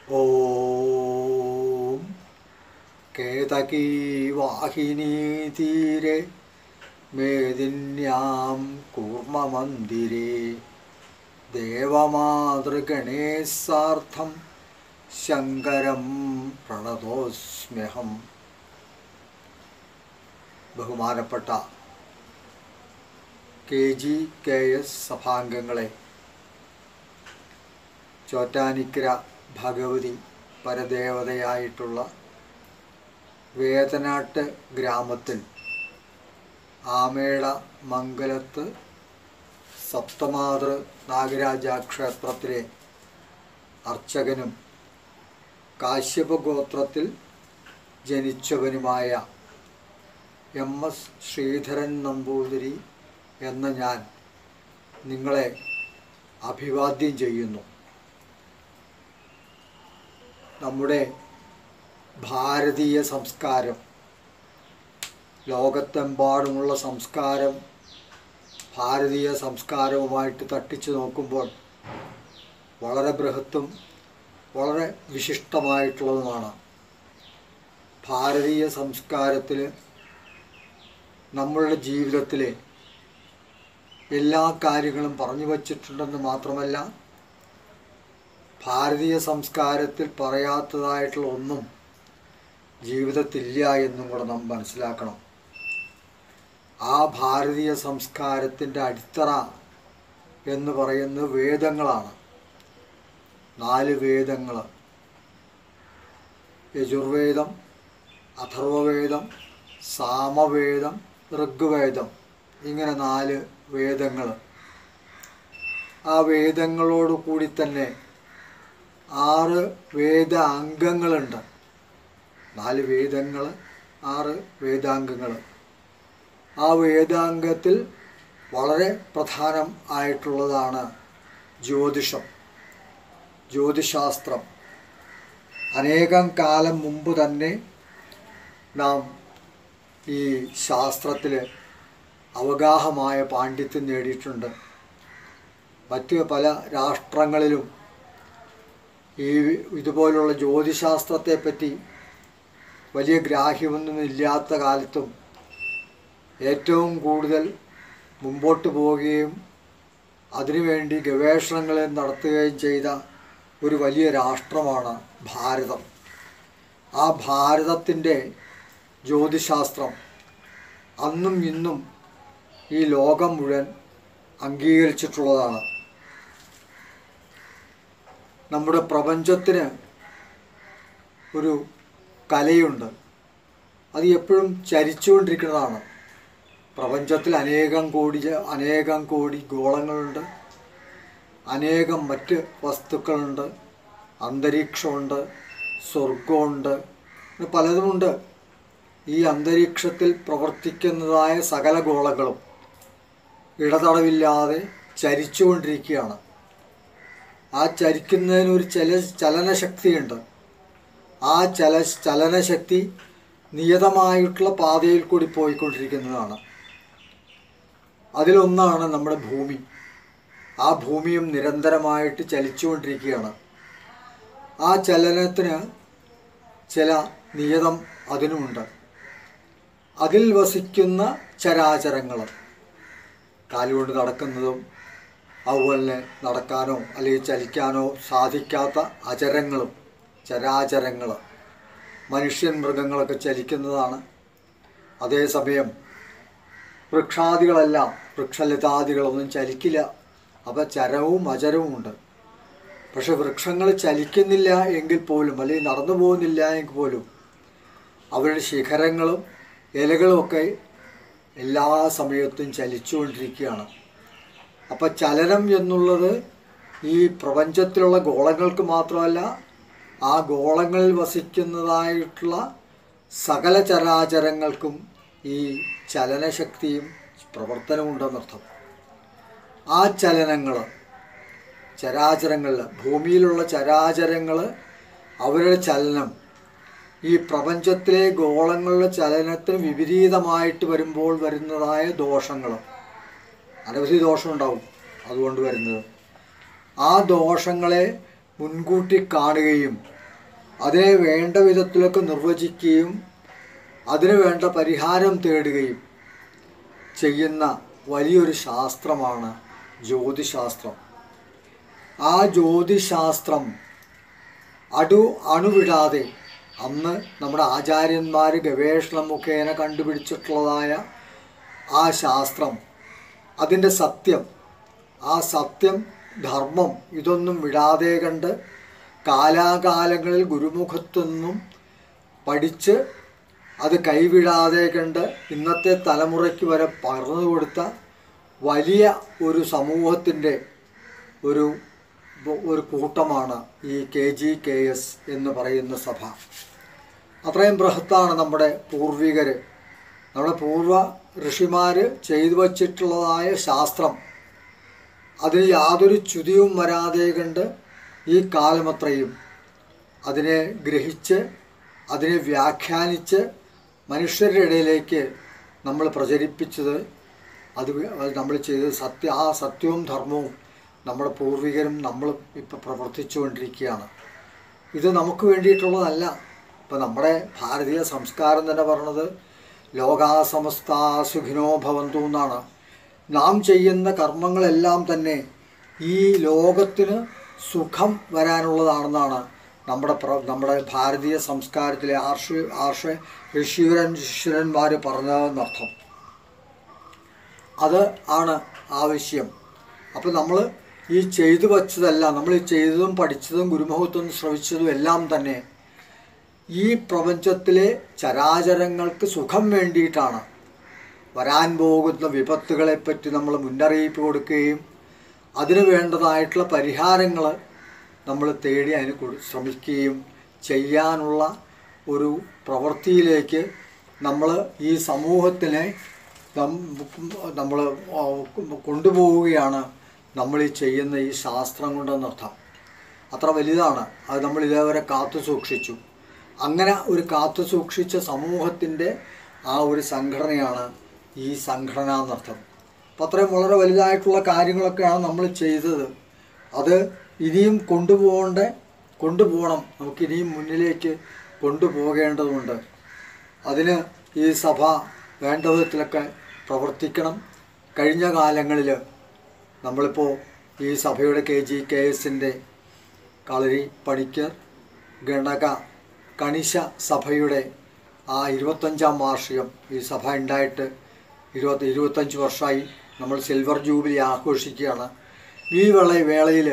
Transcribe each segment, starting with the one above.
ഓം കേതകീ വാഹിനീതീരെ മേദിന്യാം കൂർമ്മമന്ദിരേ ദേവമാതൃഗണേശാർത്ഥം ശങ്കരം പ്രണതോസ്മ്യഹം ബഹുമാനപ്പെട്ട കെ ജി കെ എസ് സഭാംഗങ്ങളെ ചോറ്റാനിക്കര ഭഗവതി പരദേവതയായിട്ടുള്ള വേതനാട്ട് ഗ്രാമത്തിൽ ആമേട മംഗലത്ത് സപ്തമാതൃ നാഗരാജ ക്ഷേത്രത്തിലെ അർച്ചകനും കാശ്യപഗോത്രത്തിൽ ജനിച്ചവനുമായ എം എസ് ശ്രീധരൻ നമ്പൂതിരി എന്ന ഞാൻ നിങ്ങളെ അഭിവാദ്യം ചെയ്യുന്നു നമ്മുടെ ഭാരതീയ സംസ്കാരം ലോകത്തെമ്പാടുമുള്ള സംസ്കാരം ഭാരതീയ സംസ്കാരവുമായിട്ട് തട്ടിച്ചു നോക്കുമ്പോൾ വളരെ ബൃഹത്തും വളരെ വിശിഷ്ടമായിട്ടുള്ളതുമാണ് ഭാരതീയ സംസ്കാരത്തിൽ നമ്മളുടെ ജീവിതത്തിലെ എല്ലാ കാര്യങ്ങളും പറഞ്ഞു വച്ചിട്ടുണ്ടെന്ന് മാത്രമല്ല ഭാരതീയ സംസ്കാരത്തിൽ പറയാത്തതായിട്ടുള്ള ഒന്നും ജീവിതത്തില്ല എന്നും കൂടെ നാം മനസ്സിലാക്കണം ആ ഭാരതീയ സംസ്കാരത്തിൻ്റെ അടിത്തറ എന്ന് പറയുന്നത് വേദങ്ങളാണ് നാല് വേദങ്ങൾ യജുർവേദം അഥർവവേദം സാമവേദം ഋഗ്വേദം ഇങ്ങനെ നാല് വേദങ്ങൾ ആ വേദങ്ങളോട് കൂടി തന്നെ ആറ് വേദ അംഗങ്ങളുണ്ട് നാല് വേദങ്ങൾ ആറ് വേദാംഗങ്ങൾ ആ വേദാംഗത്തിൽ വളരെ പ്രധാനം ആയിട്ടുള്ളതാണ് ജ്യോതിഷം ജ്യോതിശാസ്ത്രം അനേകം കാലം മുമ്പ് തന്നെ നാം ഈ ശാസ്ത്രത്തിൽ അവഗാഹമായ പാണ്ഡിത്യം നേടിയിട്ടുണ്ട് മറ്റ് പല രാഷ്ട്രങ്ങളിലും ഈ ഇതുപോലുള്ള ജ്യോതിശാസ്ത്രത്തെപ്പറ്റി വലിയ ഗ്രാഹ്യമൊന്നും ഇല്ലാത്ത കാലത്തും ഏറ്റവും കൂടുതൽ മുമ്പോട്ട് പോവുകയും അതിനുവേണ്ടി ഗവേഷണങ്ങൾ നടത്തുകയും ചെയ്ത ഒരു വലിയ രാഷ്ട്രമാണ് ഭാരതം ആ ഭാരതത്തിൻ്റെ ജ്യോതിശാസ്ത്രം അന്നും ഇന്നും ഈ ലോകം മുഴുവൻ അംഗീകരിച്ചിട്ടുള്ളതാണ് നമ്മുടെ പ്രപഞ്ചത്തിന് ഒരു കലയുണ്ട് അത് എപ്പോഴും ചരിച്ചുകൊണ്ടിരിക്കുന്നതാണ് പ്രപഞ്ചത്തിൽ അനേകം കോടി ജ- അനേകം കോടി ഗോളങ്ങളുണ്ട് അനേകം മറ്റ് വസ്തുക്കളുണ്ട് അന്തരീക്ഷമുണ്ട് സ്വർഗമുണ്ട് അങ്ങനെ പലതുമുണ്ട് ഈ അന്തരീക്ഷത്തിൽ പ്രവർത്തിക്കുന്നതായ സകല ഗോളങ്ങളും ഇടതടവില്ലാതെ ചരിച്ചുകൊണ്ടിരിക്കുകയാണ് ആ ചരിക്കുന്നതിന് ഒരു ചല ചലനശക്തിയുണ്ട് ആ ചല ചലനശക്തി നിയതമായിട്ടുള്ള പാതയിൽ കൂടി പോയിക്കൊണ്ടിരിക്കുന്നതാണ് അതിലൊന്നാണ് നമ്മുടെ ഭൂമി ആ ഭൂമിയും നിരന്തരമായിട്ട് ചലിച്ചുകൊണ്ടിരിക്കുകയാണ് ആ ചലനത്തിന് ചില നിയതം അതിനുമുണ്ട് അതിൽ വസിക്കുന്ന ചരാചരങ്ങൾ കാലുകൊണ്ട് നടക്കുന്നതും അതുപോലെ നടക്കാനോ അല്ലെങ്കിൽ ചലിക്കാനോ സാധിക്കാത്ത അചരങ്ങളും ചരാചരങ്ങൾ മനുഷ്യൻ മൃഗങ്ങളൊക്കെ ചലിക്കുന്നതാണ് അതേസമയം വൃക്ഷാദികളെല്ലാം വൃക്ഷലതാദികളൊന്നും ചലിക്കില്ല അപ്പോൾ ചരവും അചരവും ഉണ്ട് പക്ഷെ വൃക്ഷങ്ങൾ ചലിക്കുന്നില്ല എങ്കിൽ പോലും അല്ലെങ്കിൽ നടന്നു പോകുന്നില്ല എങ്കിൽ പോലും അവരുടെ ശിഖരങ്ങളും ഇലകളും ഒക്കെ എല്ലാ സമയത്തും ചലിച്ചുകൊണ്ടിരിക്കുകയാണ് അപ്പം ചലനം എന്നുള്ളത് ഈ പ്രപഞ്ചത്തിലുള്ള ഗോളങ്ങൾക്ക് മാത്രമല്ല ആ ഗോളങ്ങളിൽ വസിക്കുന്നതായിട്ടുള്ള സകല ചരാചരങ്ങൾക്കും ഈ ചലനശക്തിയും പ്രവർത്തനമുണ്ടെന്നർത്ഥം ആ ചലനങ്ങൾ ചരാചരങ്ങളിൽ ഭൂമിയിലുള്ള ചരാചരങ്ങൾ അവരുടെ ചലനം ഈ പ്രപഞ്ചത്തിലെ ഗോളങ്ങളുടെ ചലനത്തിന് വിപരീതമായിട്ട് വരുമ്പോൾ വരുന്നതായ ദോഷങ്ങൾ അനവധി ദോഷമുണ്ടാവും അതുകൊണ്ട് വരുന്നത് ആ ദോഷങ്ങളെ മുൻകൂട്ടി കാണുകയും അതിനെ വേണ്ട വിധത്തിലൊക്കെ നിർവചിക്കുകയും അതിന് വേണ്ട പരിഹാരം തേടുകയും ചെയ്യുന്ന വലിയൊരു ശാസ്ത്രമാണ് ജ്യോതിശാസ്ത്രം ആ ജ്യോതിശാസ്ത്രം അടു അണുവിടാതെ അന്ന് നമ്മുടെ ആചാര്യന്മാർ ഗവേഷണം മുഖേന കണ്ടുപിടിച്ചിട്ടുള്ളതായ ആ ശാസ്ത്രം അതിൻ്റെ സത്യം ആ സത്യം ധർമ്മം ഇതൊന്നും വിടാതെ കണ്ട് കാലാകാലങ്ങളിൽ ഗുരുമുഖത്തുനിന്നും പഠിച്ച് അത് കൈവിടാതെ കണ്ട് ഇന്നത്തെ തലമുറയ്ക്ക് വരെ പകർന്നു കൊടുത്ത വലിയ ഒരു സമൂഹത്തിൻ്റെ ഒരു ഒരു കൂട്ടമാണ് ഈ കെ ജി കെ എസ് എന്ന് പറയുന്ന സഭ അത്രയും ബൃഹത്താണ് നമ്മുടെ പൂർവികർ നമ്മുടെ പൂർവ ഋഷിമാർ ചെയ്തു വച്ചിട്ടുള്ളതായ ശാസ്ത്രം അതിന് യാതൊരു ച്യുതിയും വരാതെ കണ്ട് ഈ കാലമത്രയും അതിനെ ഗ്രഹിച്ച് അതിനെ വ്യാഖ്യാനിച്ച് മനുഷ്യരുടെ ഇടയിലേക്ക് നമ്മൾ പ്രചരിപ്പിച്ചത് അത് അത് നമ്മൾ ചെയ്തത് സത്യ ആ സത്യവും ധർമ്മവും നമ്മുടെ പൂർവികരും നമ്മളും ഇപ്പോൾ പ്രവർത്തിച്ചുകൊണ്ടിരിക്കുകയാണ് ഇത് നമുക്ക് വേണ്ടിയിട്ടുള്ളതല്ല ഇപ്പം നമ്മുടെ ഭാരതീയ സംസ്കാരം തന്നെ പറഞ്ഞത് ലോകാസമസ്ത സുഖിനോ ഭവന്തു എന്നാണ് നാം ചെയ്യുന്ന കർമ്മങ്ങളെല്ലാം തന്നെ ഈ ലോകത്തിന് സുഖം വരാനുള്ളതാണെന്നാണ് നമ്മുടെ പ്ര നമ്മുടെ ഭാരതീയ സംസ്കാരത്തിലെ ആർഷ ആർഷ ഋഷീവരൻശ്വരന്മാർ പറഞ്ഞതെന്നർത്ഥം അത് ആണ് ആവശ്യം അപ്പോൾ നമ്മൾ ഈ ചെയ്തു വച്ചതല്ല നമ്മൾ ഈ ചെയ്തതും പഠിച്ചതും ഗുരുമുഖത്തും ശ്രവിച്ചതും എല്ലാം തന്നെ ഈ പ്രപഞ്ചത്തിലെ ചരാചരങ്ങൾക്ക് സുഖം വേണ്ടിയിട്ടാണ് വരാൻ പോകുന്ന വിപത്തുകളെപ്പറ്റി നമ്മൾ മുന്നറിയിപ്പ് കൊടുക്കുകയും അതിന് വേണ്ടതായിട്ടുള്ള പരിഹാരങ്ങൾ നമ്മൾ തേടി അതിന് കൊടു ശ്രമിക്കുകയും ചെയ്യാനുള്ള ഒരു പ്രവൃത്തിയിലേക്ക് നമ്മൾ ഈ സമൂഹത്തിനെ നമ്മൾ കൊണ്ടുപോവുകയാണ് നമ്മൾ ഈ ചെയ്യുന്ന ഈ ശാസ്ത്രം കൊണ്ടെന്നർത്ഥം അത്ര വലുതാണ് അത് നമ്മൾ ഇതേവരെ കാത്തു സൂക്ഷിച്ചു അങ്ങനെ ഒരു കാത്തു സൂക്ഷിച്ച സമൂഹത്തിൻ്റെ ആ ഒരു സംഘടനയാണ് ഈ സംഘടന എന്നർത്ഥം അപ്പം അത്രയും വളരെ വലുതായിട്ടുള്ള കാര്യങ്ങളൊക്കെയാണ് നമ്മൾ ചെയ്തത് അത് ഇനിയും കൊണ്ടുപോകേണ്ട കൊണ്ടുപോകണം നമുക്കിനിയും മുന്നിലേക്ക് കൊണ്ടുപോകേണ്ടതുണ്ട് അതിന് ഈ സഭ വേണ്ട വിധത്തിലൊക്കെ പ്രവർത്തിക്കണം കഴിഞ്ഞ കാലങ്ങളിൽ നമ്മളിപ്പോൾ ഈ സഭയുടെ കെ ജി കെ എസിൻ്റെ കളരി പണിക്കർ ഗണക കണിശ സഭയുടെ ആ ഇരുപത്തഞ്ചാം വാർഷികം ഈ സഭ ഉണ്ടായിട്ട് ഇരുപത്തി ഇരുപത്തഞ്ച് വർഷമായി നമ്മൾ സിൽവർ ജൂബിലി ആഘോഷിക്കുകയാണ് ഈ വേള വേളയിൽ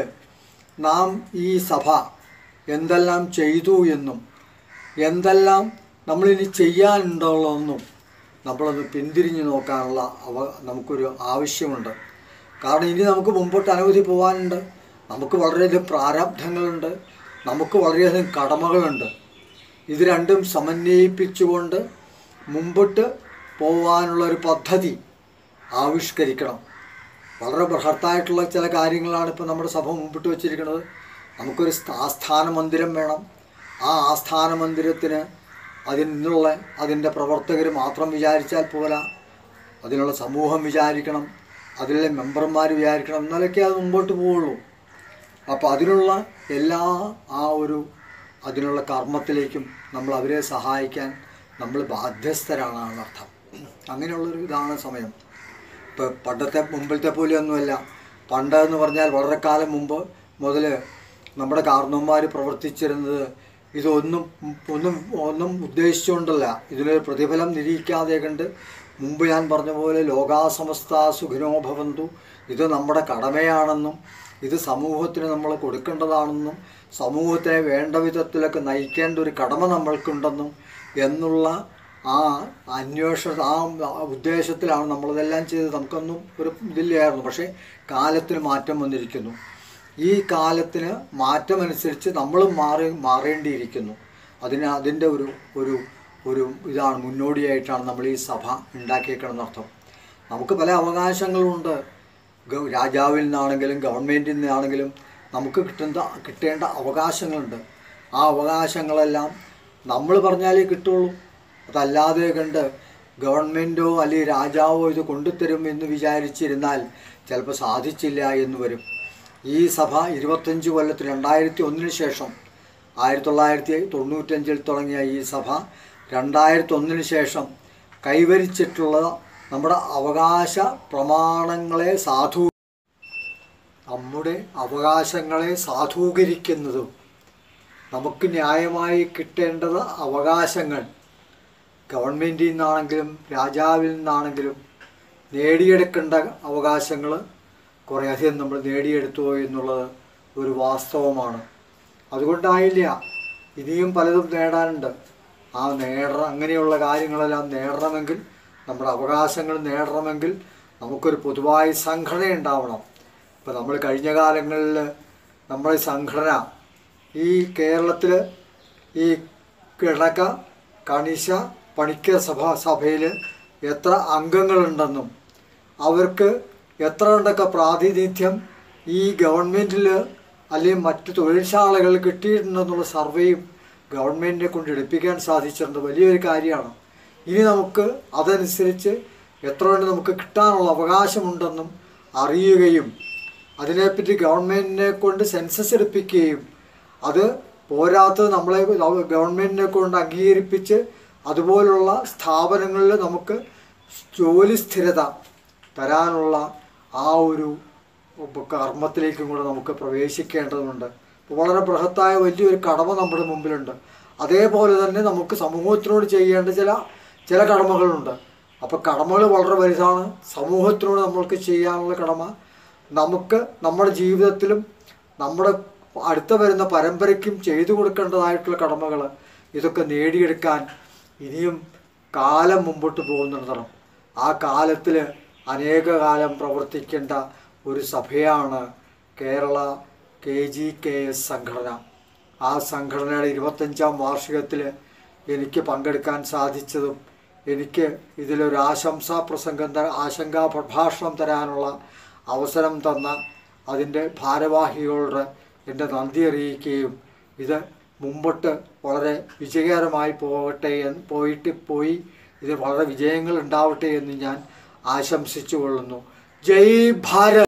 നാം ഈ സഭ എന്തെല്ലാം ചെയ്തു എന്നും എന്തെല്ലാം നമ്മളിനി ചെയ്യാനുണ്ടുള്ളതെന്നും നമ്മളൊന്ന് പിന്തിരിഞ്ഞു നോക്കാനുള്ള അവ നമുക്കൊരു ആവശ്യമുണ്ട് കാരണം ഇനി നമുക്ക് മുമ്പോട്ട് അനവധി പോകാനുണ്ട് നമുക്ക് വളരെയധികം പ്രാരാബ്ധങ്ങളുണ്ട് നമുക്ക് വളരെയധികം കടമകളുണ്ട് ഇത് രണ്ടും സമന്വയിപ്പിച്ചുകൊണ്ട് മുമ്പോട്ട് പോകാനുള്ള ഒരു പദ്ധതി ആവിഷ്കരിക്കണം വളരെ ബൃഹത്തായിട്ടുള്ള ചില കാര്യങ്ങളാണ് ഇപ്പോൾ നമ്മുടെ സഭ മുമ്പിട്ട് വച്ചിരിക്കുന്നത് നമുക്കൊരു ആസ്ഥാന മന്ദിരം വേണം ആ ആസ്ഥാന മന്ദിരത്തിന് അതിനുള്ള അതിൻ്റെ പ്രവർത്തകർ മാത്രം വിചാരിച്ചാൽ പോരാ അതിനുള്ള സമൂഹം വിചാരിക്കണം അതിലെ മെമ്പർമാർ വിചാരിക്കണം എന്നാലൊക്കെ അത് മുമ്പോട്ട് പോവുള്ളൂ അപ്പോൾ അതിനുള്ള എല്ലാ ആ ഒരു അതിനുള്ള കർമ്മത്തിലേക്കും നമ്മൾ അവരെ സഹായിക്കാൻ നമ്മൾ ബാധ്യസ്ഥരാണ് എന്നർത്ഥം അങ്ങനെയുള്ളൊരു ഇതാണ് സമയം ഇപ്പോൾ പണ്ടത്തെ മുമ്പിലത്തെ പോലെയൊന്നുമല്ല പണ്ട് എന്ന് പറഞ്ഞാൽ വളരെ കാലം മുമ്പ് മുതൽ നമ്മുടെ കാർന്നവന്മാർ പ്രവർത്തിച്ചിരുന്നത് ഇതൊന്നും ഒന്നും ഒന്നും ഉദ്ദേശിച്ചുകൊണ്ടല്ല ഇതിനൊരു പ്രതിഫലം നിരീക്കാതെ കണ്ട് മുമ്പ് ഞാൻ പറഞ്ഞ പോലെ ലോകാസമസ്ത സുഖിനോ ഭവന്തു ഇത് നമ്മുടെ കടമയാണെന്നും ഇത് സമൂഹത്തിന് നമ്മൾ കൊടുക്കേണ്ടതാണെന്നും സമൂഹത്തെ വേണ്ട വിധത്തിലൊക്കെ നയിക്കേണ്ട ഒരു കടമ നമ്മൾക്കുണ്ടെന്നും എന്നുള്ള ആ അന്വേഷണ ആ ഉദ്ദേശത്തിലാണ് നമ്മളിതെല്ലാം ചെയ്തത് നമുക്കൊന്നും ഒരു ഇതില്ലായിരുന്നു പക്ഷേ കാലത്തിന് മാറ്റം വന്നിരിക്കുന്നു ഈ കാലത്തിന് മാറ്റമനുസരിച്ച് നമ്മളും മാറി മാറേണ്ടിയിരിക്കുന്നു അതിന് അതിൻ്റെ ഒരു ഒരു ഒരു ഇതാണ് മുന്നോടിയായിട്ടാണ് നമ്മൾ ഈ സഭ ഉണ്ടാക്കിയേക്കണമെന്നർത്ഥം നമുക്ക് പല അവകാശങ്ങളുണ്ട് ഗ- രാജാവിൽ നിന്നാണെങ്കിലും ഗവൺമെൻറ്റിൽ നിന്നാണെങ്കിലും നമുക്ക് കിട്ടുന്ന കിട്ടേണ്ട അവകാശങ്ങളുണ്ട് ആ അവകാശങ്ങളെല്ലാം നമ്മൾ പറഞ്ഞാലേ കിട്ടുള്ളൂ അതല്ലാതെ കണ്ട് ഗവൺമെൻറ്റോ അല്ലെങ്കിൽ രാജാവോ ഇത് കൊണ്ടുതരും എന്ന് വിചാരിച്ചിരുന്നാൽ ചിലപ്പോൾ സാധിച്ചില്ല എന്ന് വരും ഈ സഭ ഇരുപത്തഞ്ച് കൊല്ലത്തിന് രണ്ടായിരത്തി ഒന്നിന് ശേഷം ആയിരത്തി തൊള്ളായിരത്തി തൊണ്ണൂറ്റഞ്ചിൽ തുടങ്ങിയ ഈ സഭ രണ്ടായിരത്തി ഒന്നിന് ശേഷം കൈവരിച്ചിട്ടുള്ള നമ്മുടെ അവകാശ പ്രമാണങ്ങളെ സാധൂ നമ്മുടെ അവകാശങ്ങളെ സാധൂകരിക്കുന്നതും നമുക്ക് ന്യായമായി കിട്ടേണ്ടത് അവകാശങ്ങൾ ഗവൺമെൻറ്റിൽ നിന്നാണെങ്കിലും രാജാവിൽ നിന്നാണെങ്കിലും നേടിയെടുക്കേണ്ട അവകാശങ്ങൾ കുറേയധികം നമ്മൾ നേടിയെടുത്തു എന്നുള്ളത് ഒരു വാസ്തവമാണ് അതുകൊണ്ടായില്ല ഇനിയും പലതും നേടാനുണ്ട് ആ നേട അങ്ങനെയുള്ള കാര്യങ്ങളെല്ലാം നേടണമെങ്കിൽ നമ്മുടെ അവകാശങ്ങൾ നേടണമെങ്കിൽ നമുക്കൊരു പൊതുവായ സംഘടന ഉണ്ടാവണം ഇപ്പം നമ്മൾ കഴിഞ്ഞ കാലങ്ങളിൽ നമ്മുടെ സംഘടന ഈ കേരളത്തിൽ ഈ കിഴക്ക കണിശ പണിക്കർ സഭ സഭയിൽ എത്ര അംഗങ്ങളുണ്ടെന്നും അവർക്ക് എത്ര ഉണ്ടൊക്കെ പ്രാതിനിധ്യം ഈ ഗവൺമെൻറ്റിൽ അല്ലെങ്കിൽ മറ്റ് തൊഴിൽശാലകളിൽ കിട്ടിയിട്ടുണ്ടെന്നുള്ള സർവേയും ഗവൺമെൻറ്റിനെ കൊണ്ട് എടുപ്പിക്കാൻ സാധിച്ചിട്ടുണ്ട് വലിയൊരു കാര്യമാണ് ഇനി നമുക്ക് അതനുസരിച്ച് എത്ര കൊണ്ട് നമുക്ക് കിട്ടാനുള്ള അവകാശമുണ്ടെന്നും അറിയുകയും അതിനെപ്പറ്റി ഗവൺമെൻറ്റിനെ കൊണ്ട് സെൻസസ് എടുപ്പിക്കുകയും അത് പോരാത്തത് നമ്മളെ ഗവൺമെൻറ്റിനെ കൊണ്ട് അംഗീകരിപ്പിച്ച് അതുപോലുള്ള സ്ഥാപനങ്ങളിൽ നമുക്ക് ജോലി സ്ഥിരത തരാനുള്ള ആ ഒരു കർമ്മത്തിലേക്കും കൂടെ നമുക്ക് പ്രവേശിക്കേണ്ടതുണ്ട് അപ്പോൾ വളരെ ബൃഹത്തായ വലിയൊരു കടമ നമ്മുടെ മുമ്പിലുണ്ട് അതേപോലെ തന്നെ നമുക്ക് സമൂഹത്തിനോട് ചെയ്യേണ്ട ചില ചില കടമകളുണ്ട് അപ്പോൾ കടമകൾ വളരെ വലുതാണ് സമൂഹത്തിനോട് നമ്മൾക്ക് ചെയ്യാനുള്ള കടമ നമുക്ക് നമ്മുടെ ജീവിതത്തിലും നമ്മുടെ അടുത്ത വരുന്ന പരമ്പരയ്ക്കും ചെയ്തു കൊടുക്കേണ്ടതായിട്ടുള്ള കടമകൾ ഇതൊക്കെ നേടിയെടുക്കാൻ ഇനിയും കാലം മുമ്പോട്ട് പോകുന്നുണ്ടണം ആ കാലത്തിൽ അനേക കാലം പ്രവർത്തിക്കേണ്ട ഒരു സഭയാണ് Kerala K G K S സംഘടന ആ സംഘടനയുടെ ഇരുപത്തഞ്ചാം വാർഷികത്തിൽ എനിക്ക് പങ്കെടുക്കാൻ സാധിച്ചതും എനിക്ക് ഇതിലൊരു ആശംസാ പ്രസംഗം ത ആശങ്കാ പ്രഭാഷണം തരാനുള്ള അവസരം തന്ന അതിൻ്റെ ഭാരവാഹികളോട് എൻ്റെ നന്ദി അറിയിക്കുകയും ഇത് മുമ്പോട്ട് വളരെ വിജയകരമായി പോകട്ടെ എന്ന് പോയിട്ട് പോയി ഇത് വളരെ വിജയങ്ങൾ ഉണ്ടാവട്ടെ എന്ന് ഞാൻ ആശംസിച്ചു കൊള്ളുന്നു ജയ് ഭാരത്